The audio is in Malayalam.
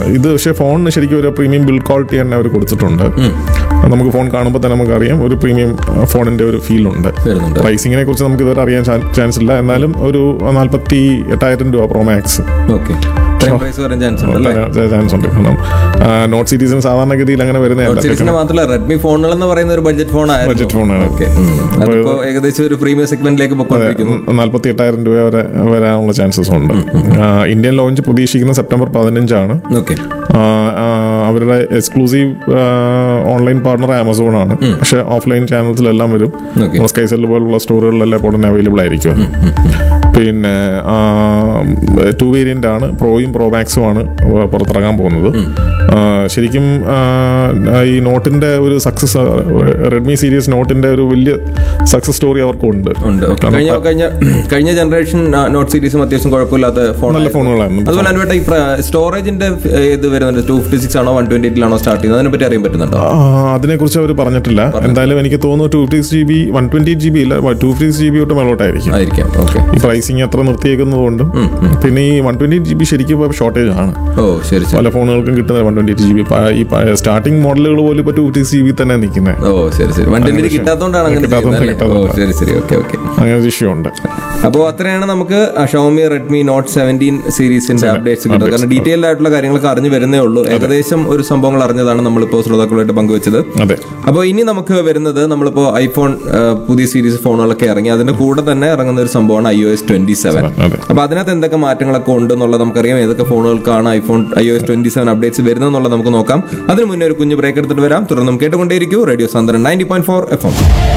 ഇത് പക്ഷേ ഫോണിന് ശരിക്കും ഒരു പ്രീമിയം ബിൽഡ് ക്വാളിറ്റി തന്നെ അവർ കൊടുത്തിട്ടുണ്ട് നമുക്ക് ഫോൺ കാണുമ്പോൾ തന്നെ നമുക്കറിയാം ഒരു പ്രീമിയം ഫോണിന്റെ ഒരു ഫീൽ ഉണ്ട് വരുന്നുണ്ട് പ്രൈസിങ്ങിനെ കുറിച്ച് നമുക്ക് ഇതുവരെ അറിയാൻ ചാൻസ് ഇല്ല എന്നാലും ഒരു നാൽപ്പത്തി എട്ടായിരം രൂപ പ്രോ മാക്സ് ഓക്കെ ഇത്രയും പ്രൈസ് വരാൻ ചാൻസ് ഉണ്ട് അല്ലേ ചാൻസ് ഉണ്ട് കാരണം നോട്ട് സീരീസിന് സാധാരണഗതിയിൽ അങ്ങനെ വരുന്നതല്ല സീരീസിന് മാത്രമല്ല റെഡ്മി ഫോണുകൾ എന്ന് പറയുന്ന ഒരു ബഡ്ജറ്റ് ഫോൺ ആയിരുന്നു ബഡ്ജറ്റ് ഫോണാണ് ഓക്കെ അതിപ്പോ ഏകദേശം ഒരു പ്രീമിയം സെഗ്മെന്റിലേക്ക് പൊക്കോണ്ടിരിക്കുന്നു നാൽപ്പത്തി എട്ടായിരം രൂപ വരെ വരാനുള്ള ചാൻസസ് ഉണ്ട് ആ, ഇന്ത്യൻ ലോഞ്ച് പ്രതീക്ഷിക്കുന്ന സെപ്റ്റംബർ പതിനഞ്ചാണ് ഓക്കെ ആ, ആ, അവരുടെ എക്സ്ക്ലൂസീവ് ഓൺലൈൻ പാർട്ണർ ആമസോൺ ആണ് പക്ഷെ ഓഫ്ലൈൻ ചാനൽസിലെല്ലാം വരും Okay. സ്കൈസെൽ പോലുള്ള സ്റ്റോറുകളിലെല്ലാം ഇപ്പോൾ തന്നെ അവൈലബിൾ ആയിരിക്കും പിന്നെ ടു വേരിയന്റ് ആണ് പ്രോയും പ്രോ മാക്സും ആണ് പുറത്തിറങ്ങാൻ പോകുന്നത് ആ, ശരിക്കും ആ, ഈ നോട്ടിന്റെ ഒരു സക്സസ് റെഡ്മി സീരീസ് നോട്ടിന്റെ ഒരു വലിയ സക്സസ് സ്റ്റോറി അവർക്കുണ്ട് ഉണ്ട് Okay. കഴിഞ്ഞ കഴിഞ്ഞ കഴിഞ്ഞ ജനറേഷൻ നോട്ട് സീരീസും അത്യാവശ്യം കുഴപ്പമില്ലാത്ത ഫോൺ നല്ല ഫോണുകളായിരുന്നു അതുപോലെ അനുവേട്ട ഈ സ്റ്റോറേജിന്റെ ഇത് വരുന്നുണ്ട് ടു ഫിഫ്റ്റി സിക്സ് ആണോ വൺ ട്വന്റി എയ്റ്റിലാണോ സ്റ്റാർട്ട് ചെയ്യുന്നത് അതിനെ പറ്റി അറിയാൻ പറ്റുന്നുണ്ടോ അതിനെ കുറിച്ച് അവർ പറഞ്ഞിട്ടില്ല എന്തായാലും എനിക്ക് തോന്നുന്നു two fifty G B one twenty G B ഇല്ല ടു ഫിഫ്റ്റി ജി ബി തൊട്ട് മേളോട്ടായിരിക്കും ആയിരിക്കാം ഓക്കെ ഈ പ്രൈസിങ് അത്ര നിർത്തിയേക്കുന്നതുകൊണ്ടും പിന്നെ ഈ വൺ ട്വന്റി ജി ബി ശരിക്കും ഇപ്പോൾ ഷോർട്ടേജ് ആണ് ഓ ശരി ശരി പല ഫോണുകൾക്കും കിട്ടുന്നത് വൺ ട്വന്റി ജി ബി ഈ സ്റ്റാർട്ടിംഗ് മോഡലുകൾ പോലും ഇപ്പോൾ ടു ഫിഫ്റ്റി ജി ബി തന്നെ നിൽക്കുന്നത് ഓ ശരി ശരി വൺ ട്വന്റി കിട്ടാത്തോണ്ടാണ് അങ്ങനെ കിട്ടാത്തോണ്ട് ചെയ്യുന്നത് അല്ലേ? ഓ ശരി ശരി ഓക്കെ ഓക്കെ അങ്ങനെ ഒരു ഇഷ്യൂ ഉണ്ട് അപ്പോൾ അത്രയാണ് നമുക്ക് ഷോമി റെഡ്മി നോട്ട് സെവൻറ്റീൻ സീരീസിന്റെ അപ്ഡേറ്റ്സ് കിട്ടുന്നത് കാരണം ഡീറ്റെയിൽഡ് ആയിട്ടുള്ള കാര്യങ്ങളൊക്കെ അറിഞ്ഞു വരുന്നേ ഉള്ളൂ ഏകദേശം ഒരു സംഭവങ്ങൾ അറിഞ്ഞതാണ് നമ്മളിപ്പോൾ ശ്രോതാക്കളുമായിട്ട് പങ്കുവച്ചത് അതെ അപ്പോൾ ഇനി നമുക്ക് വരുന്നത് നമ്മളിപ്പോൾ ഐഫോൺ ആ, പുതിയ സീരീസ് ഫോണുകളൊക്കെ ഇറങ്ങി അതിന്റെ കൂടെ തന്നെ ഇറങ്ങുന്ന ഒരു സംഭവമാണ് I O S twenty seven അതെ അപ്പൊ അതിനകത്ത് എന്തൊക്കെ മാറ്റങ്ങളൊക്കെ ഉണ്ടെന്നുള്ളത് നമുക്കറിയാം ഏതൊക്കെ ഫോണുകൾക്കാണ് iPhone I O S twenty seven updates വരുന്നതെന്നുള്ളത് നമുക്ക് നോക്കാം അതിന് മുന്നേ ഒരു കുഞ്ഞു ബ്രേക്ക് എടുത്തിട്ട് വരാം തുടർന്നും കേട്ടുകൊണ്ടേയിരിക്കും റേഡിയോ സാന്ദ്രൻ ninety point four F M